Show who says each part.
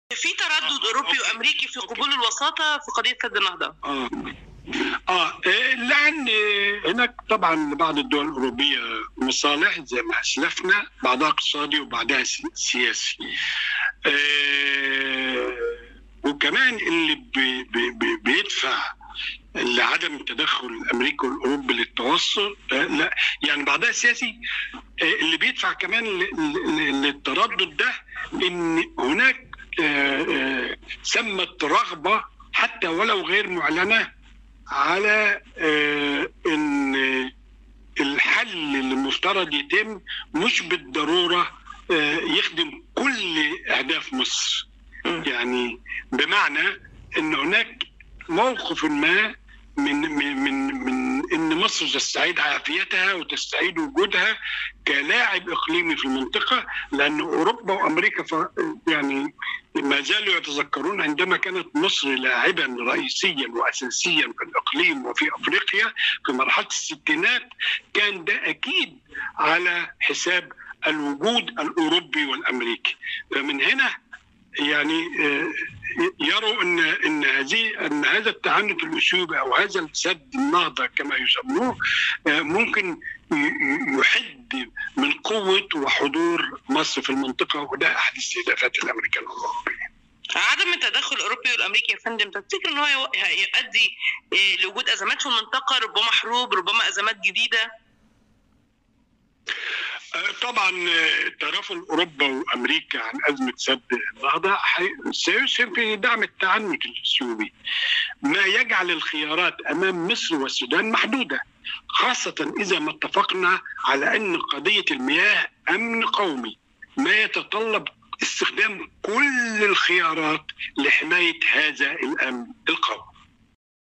Speaker 1: في تردد اوروبي وامريكي في قبول الوساطه في قضيه سد النهضه
Speaker 2: اه اه إيه، لان هناك طبعا بعض الدول الاوروبيه مصالح زي ما اسلفنا بعضها اقتصادي وبعضها سي- سياسي آه وكمان اللي بي بي بي بيدفع لعدم التدخل الامريكي والاوروبي للتوسط آه لا يعني بعضها سياسي آه اللي بيدفع كمان ل- ل- للتردد ده ان هناك آه، آه، ثمت رغبه حتى ولو غير معلنه على آه، ان الحل اللي المفترض يتم مش بالضروره آه، يخدم كل اهداف مصر يعني بمعنى ان هناك موقف ما من من من, من ان مصر تستعيد عافيتها وتستعيد وجودها كلاعب اقليمي في المنطقه لان اوروبا وامريكا ف يعني ما زالوا يتذكرون عندما كانت مصر لاعبا رئيسيا واساسيا في الاقليم وفي افريقيا في مرحله الستينات كان ده اكيد على حساب الوجود الاوروبي والامريكي فمن هنا يعني آه، يروا ان ان هذه ان هذا التعنت الاثيوبي او هذا السد النهضه كما يسموه آه، ممكن ي- ي- يحد من قوه وحضور مصر في المنطقه وده احد استهدافات الامريكان والاوروبيين.
Speaker 1: عدم التدخل الاوروبي والامريكي يا فندم تفتكر ان هو يو- هيؤدي إيه، لوجود ازمات في المنطقه ربما حروب ربما ازمات جديده
Speaker 2: آه، طبعا آه، تغافل اوروبا وامريكا عن ازمه سد النهضه حي- سيسهم في دعم التعنت الاثيوبي ما يجعل الخيارات امام مصر والسودان محدوده خاصه اذا ما اتفقنا على ان قضيه المياه امن قومي ما يتطلب استخدام كل الخيارات لحمايه هذا الامن القومي